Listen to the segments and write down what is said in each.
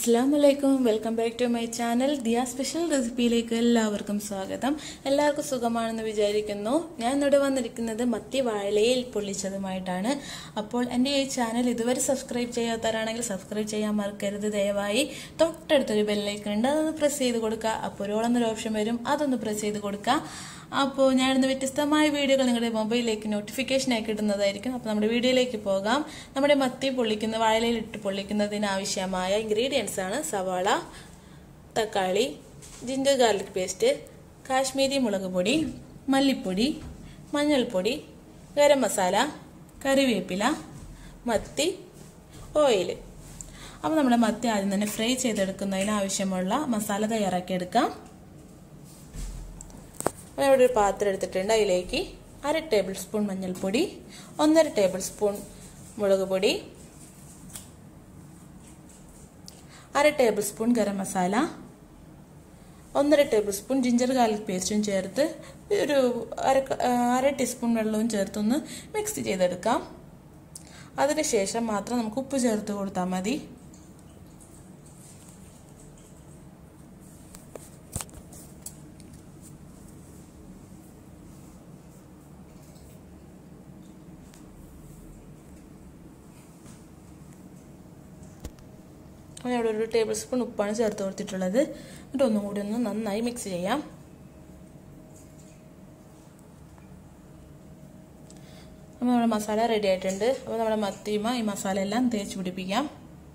അസ്സാം വലൈക്കും welcome back to my channel Diya special റെസിപ്പിയിലേക്ക് എല്ലാവർക്കും സ്വാഗതം എല്ലാവർക്കും സുഖമാണെന്ന് വിചാരിക്കുന്നു ഞാൻ ഇന്നിവിടെ വന്നിരിക്കുന്നത് മത്തി വാഴലയിൽ പൊള്ളിച്ചതുമായിട്ടാണ് അപ്പോൾ എൻ്റെ ഈ ചാനൽ ഇതുവരെ സബ്സ്ക്രൈബ് ചെയ്യാത്തവരാണെങ്കിൽ സബ്സ്ക്രൈബ് ചെയ്യാൻ മറക്കരുത് ദയവായി തൊട്ടടുത്തൊരു ബെല്ലൈക്കൺ ഉണ്ട് അതൊന്ന് പ്രസ് ചെയ്ത് കൊടുക്കുക അപ്പോൾ ഒരോളെന്നൊരു ഓപ്ഷൻ വരും അതൊന്ന് പ്രസ് ചെയ്ത് കൊടുക്കുക അപ്പോൾ ഞാനിന്ന് വ്യത്യസ്തമായ വീഡിയോകൾ നിങ്ങളുടെ മൊബൈലിലേക്ക് നോട്ടിഫിക്കേഷനായി കിട്ടുന്നതായിരിക്കും അപ്പോൾ നമ്മുടെ വീഡിയോയിലേക്ക് പോകാം നമ്മുടെ മത്തി പൊള്ളിക്കുന്ന വാഴയിലിട്ട് പൊള്ളിക്കുന്നതിന് ആവശ്യമായ ഇൻഗ്രീഡിയൻസ് ആണ് സവാള തക്കാളി ജിഞ്ചർ ഗാർലിക് പേസ്റ്റ് കാശ്മീരി മുളക് പൊടി മല്ലിപ്പൊടി മഞ്ഞൾപ്പൊടി ഗരം മസാല കറിവേപ്പില മത്തി ഓയിൽ അപ്പോൾ നമ്മുടെ മത്തി ആദ്യം തന്നെ ഫ്രൈ ചെയ്തെടുക്കുന്നതിന് ആവശ്യമുള്ള മസാല തയ്യാറാക്കിയെടുക്കാം അപ്പോൾ ഇവിടെ ഒരു പാത്രം എടുത്തിട്ടുണ്ട് അതിലേക്ക് അര ടേബിൾ സ്പൂൺ മഞ്ഞൾപ്പൊടി ഒന്നര ടേബിൾ സ്പൂൺ മുളക് പൊടി അര ടേബിൾ സ്പൂൺ ഗരം മസാല ഒന്നര ടേബിൾ സ്പൂൺ ജിഞ്ചർ ഗാർലിക് പേസ്റ്റും ചേർത്ത് ഒരു അര അര ടീസ്പൂൺ വെള്ളവും ചേർത്തൊന്ന് മിക്സ് ചെയ്തെടുക്കാം അതിനുശേഷം മാത്രം നമുക്ക് ഉപ്പ് ചേർത്ത് കൊടുത്താൽ മതി ഞാൻ ഇവിടെ ഒരു ടേബിൾ സ്പൂൺ ഉപ്പാണ് ചേർത്ത് കൊടുത്തിട്ടുള്ളത് എന്നിട്ട് ഒന്നും കൂടി ഒന്ന് നന്നായി മിക്സ് ചെയ്യാം അപ്പോൾ നമ്മുടെ മസാല റെഡി ആയിട്ടുണ്ട് അപ്പോൾ നമ്മുടെ മത്തിമ ഈ മസാല എല്ലാം തേച്ച് പിടിപ്പിക്കാം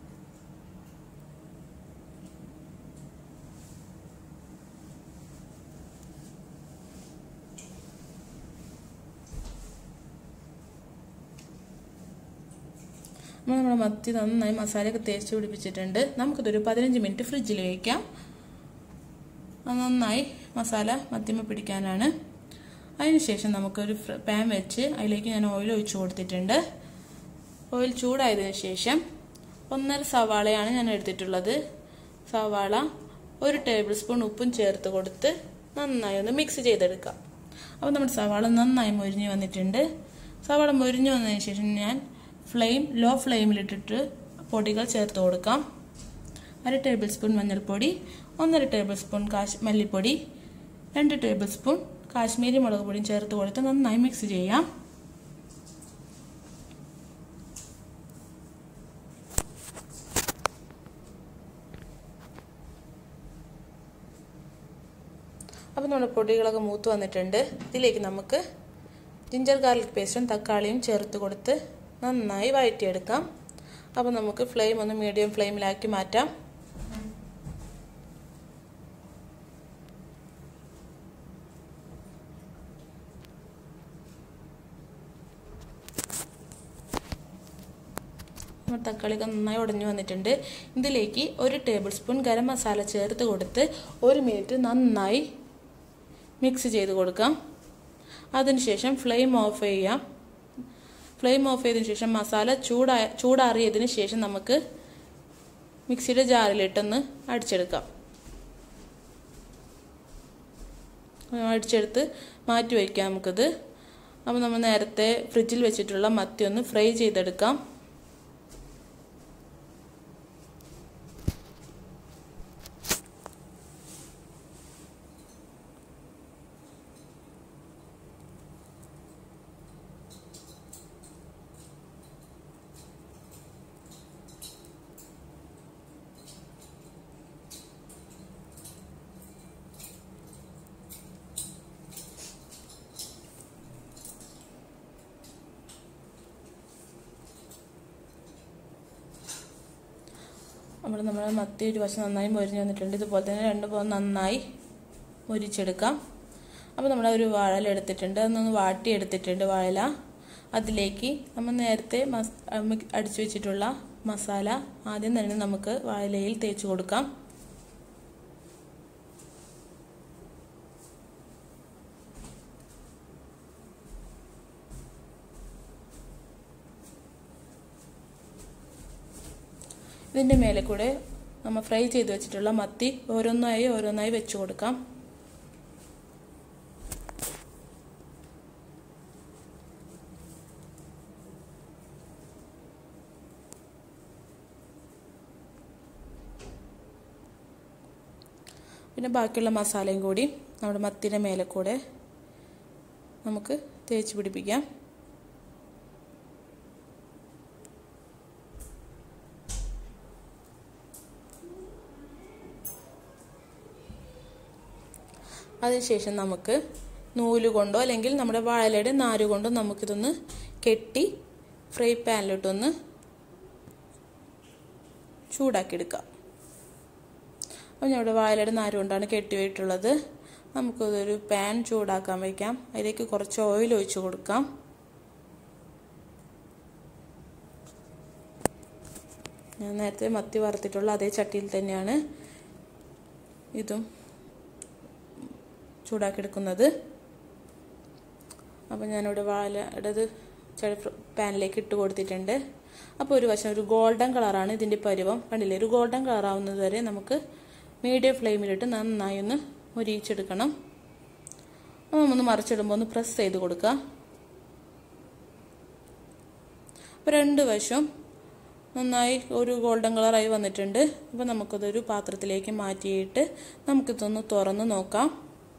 നമ്മുടെ മത്തി നന്നായി മസാലയൊക്കെ തേച്ച് പിടിപ്പിച്ചിട്ടുണ്ട് നമുക്കിതൊരു പതിനഞ്ച് മിനിറ്റ് ഫ്രിഡ്ജിൽ വയ്ക്കാം നന്നായി മസാല മത്തിമ പിടിക്കാനാണ് അതിനുശേഷം നമുക്കൊരു പാൻ വെച്ച് അതിലേക്ക് ഞാൻ ഓയിൽ ഒഴിച്ചു കൊടുത്തിട്ടുണ്ട് ഓയിൽ ചൂടായതിനു ശേഷം ഒന്നര സവാളയാണ് ഞാൻ എടുത്തിട്ടുള്ളത് സവാള ഒരു ടേബിൾ സ്പൂൺ ഉപ്പും ചേർത്ത് കൊടുത്ത് നന്നായി ഒന്ന് മിക്സ് ചെയ്തെടുക്കാം അപ്പോൾ നമ്മുടെ സവാള നന്നായി മൊരിഞ്ഞ് വന്നിട്ടുണ്ട് സവാള മൊരിഞ്ഞ് വന്നതിന് ശേഷം ഞാൻ ഫ്ലെയിം ലോ ഫ്ലെയിമിലിട്ടിട്ട് പൊടികൾ ചേർത്ത് കൊടുക്കാം അര ടേബിൾ സ്പൂൺ മഞ്ഞൾപ്പൊടി ഒന്നര ടേബിൾ സ്പൂൺ കാശ് മല്ലിപ്പൊടി രണ്ട് ടേബിൾ സ്പൂൺ കാശ്മീരി മുളക് പൊടിയും ചേർത്ത് കൊടുത്ത് നന്നായി മിക്സ് ചെയ്യാം അപ്പോൾ നമ്മുടെ പൊടികളൊക്കെ മൂത്ത് വന്നിട്ടുണ്ട് ഇതിലേക്ക് നമുക്ക് ജിഞ്ചർ ഗാർലിക് പേസ്റ്റും തക്കാളിയും ചേർത്ത് കൊടുത്ത് നന്നായി വഴറ്റിയെടുക്കാം അപ്പോൾ നമുക്ക് ഫ്ലെയിം ഒന്ന് മീഡിയം ഫ്ലെയിമിലാക്കി മാറ്റാം തക്കാളിയൊക്കെ നന്നായി ഉടഞ്ഞു വന്നിട്ടുണ്ട് ഇതിലേക്ക് ഒരു ടേബിൾ സ്പൂൺ ഗരം മസാല ചേർത്ത് കൊടുത്ത് ഒരു മിനിറ്റ് നന്നായി മിക്സ് ചെയ്ത് കൊടുക്കാം അതിനുശേഷം ഫ്ലെയിം ഓഫ് ചെയ്യാം ഫ്ലെയിം ഓഫ് ചെയ്തതിന് ശേഷം മസാല ചൂടാ ചൂടാറിയതിന് ശേഷം നമുക്ക് മിക്സിയുടെ ജാറിലിട്ടൊന്ന് അടിച്ചെടുക്കാം അടിച്ചെടുത്ത് മാറ്റി വയ്ക്കാം നമുക്കിത് അപ്പോൾ നമ്മൾ നേരത്തെ ഫ്രിഡ്ജിൽ വെച്ചിട്ടുള്ള മത്തി ഒന്ന് ഫ്രൈ ചെയ്തെടുക്കാം നമ്മൾ നമ്മുടെ മത്തി ഒരു വശം നന്നായി മൊരിഞ്ഞ് വന്നിട്ടുണ്ട് ഇതുപോലെ തന്നെ രണ്ട് പോകും നന്നായി മൊരിച്ചെടുക്കാം അപ്പോൾ നമ്മൾ ഒരു വാഴല എടുത്തിട്ടുണ്ട് അതൊന്ന് വാട്ടി എടുത്തിട്ടുണ്ട് വാഴല അതിലേക്ക് നമ്മൾ നേരത്തെ മസ് അടിച്ചു വെച്ചിട്ടുള്ള മസാല ആദ്യം തന്നെ നമുക്ക് വാഴലയിൽ തേച്ച് കൊടുക്കാം ഇതിൻ്റെ മേലെ കൂടെ നമ്മൾ ഫ്രൈ ചെയ്ത് വെച്ചിട്ടുള്ള മത്തി ഓരോന്നായി ഓരോന്നായി വെച്ച് കൊടുക്കാം പിന്നെ ബാക്കിയുള്ള മസാലയും കൂടി നമ്മുടെ മത്തിൻ്റെ മേലെ കൂടെ നമുക്ക് തേച്ച് പിടിപ്പിക്കാം അതിനുശേഷം നമുക്ക് നൂല് കൊണ്ടോ അല്ലെങ്കിൽ നമ്മുടെ വാഴലയുടെ നാര് കൊണ്ടോ നമുക്കിതൊന്ന് കെട്ടി ഫ്രൈ പാനിലിട്ടൊന്ന് ചൂടാക്കിയെടുക്കാം അപ്പോൾ ഞാൻ ഇവിടെ വാഴലയുടെ നാര് കൊണ്ടാണ് കെട്ടിയിട്ടുള്ളത് നമുക്കതൊരു പാൻ ചൂടാക്കാൻ വയ്ക്കാം അതിലേക്ക് കുറച്ച് ഓയിൽ ഒഴിച്ച് കൊടുക്കാം ഞാൻ നേരത്തെ മത്തി വറുത്തിട്ടുള്ള അതേ ചട്ടിയിൽ തന്നെയാണ് ഇതും ചൂടാക്കിയെടുക്കുന്നത് അപ്പോൾ ഞാനിവിടെ വാഴയുടേത് പാനിലേക്ക് ഇട്ട് കൊടുത്തിട്ടുണ്ട് അപ്പോൾ ഒരു വശം ഒരു ഗോൾഡൻ കളറാണ് ഇതിൻ്റെ പരുവം കണ്ടില്ലേ ഒരു ഗോൾഡൻ കളറാവുന്നത് വരെ നമുക്ക് മീഡിയം ഫ്ലെയിമിലിട്ട് നന്നായി ഒന്ന് മുരിയിച്ചെടുക്കണം ഒന്ന് മറിച്ചിടുമ്പോൾ ഒന്ന് പ്രസ് ചെയ്ത് കൊടുക്കുക അപ്പോൾ രണ്ട് വശം നന്നായി ഒരു ഗോൾഡൻ കളറായി വന്നിട്ടുണ്ട് അപ്പോൾ നമുക്കതൊരു പാത്രത്തിലേക്ക് മാറ്റിയിട്ട് നമുക്കിതൊന്ന് തുറന്ന് നോക്കാം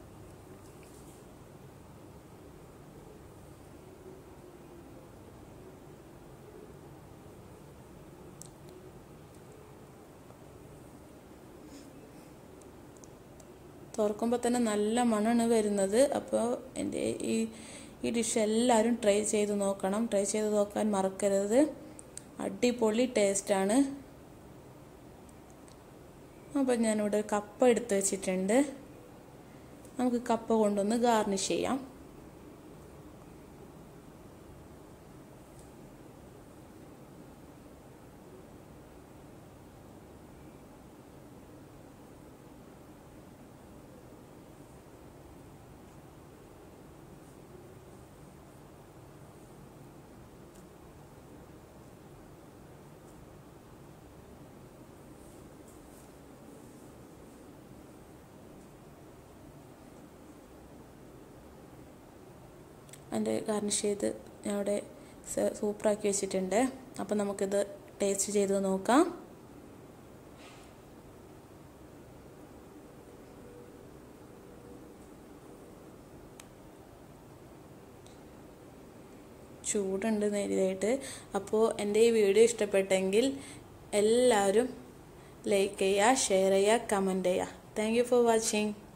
തുറക്കുമ്പോൾ തന്നെ നല്ല മണമാണ് വരുന്നത് അപ്പോൾ എൻ്റെ ഈ ഈ ഡിഷ് എല്ലാവരും ട്രൈ ചെയ്ത് നോക്കണം ട്രൈ ചെയ്ത് നോക്കാൻ മറക്കരുത് അടിപൊളി ടേസ്റ്റാണ് അപ്പോൾ ഞാനിവിടെ കപ്പ എടുത്ത് വെച്ചിട്ടുണ്ട് നമുക്ക് കപ്പ കൊണ്ടൊന്ന് ഗാർണിഷ് ചെയ്യാം അതിൻ്റെ ഗാർണിഷ് ചെയ്ത് ഞാൻ അവിടെ സൂപ്പറാക്കി വെച്ചിട്ടുണ്ട് അപ്പം നമുക്കിത് ടേസ്റ്റ് ചെയ്ത് നോക്കാം ചൂടുണ്ട് നേരിയതായിട്ട് അപ്പോൾ എൻ്റെ ഈ വീഡിയോ ഇഷ്ടപ്പെട്ടെങ്കിൽ എല്ലാവരും ലൈക്ക് ചെയ്യുക ഷെയർ ചെയ്യുക കമൻറ്റ് ചെയ്യുക താങ്ക് യു ഫോർ വാച്ചിങ്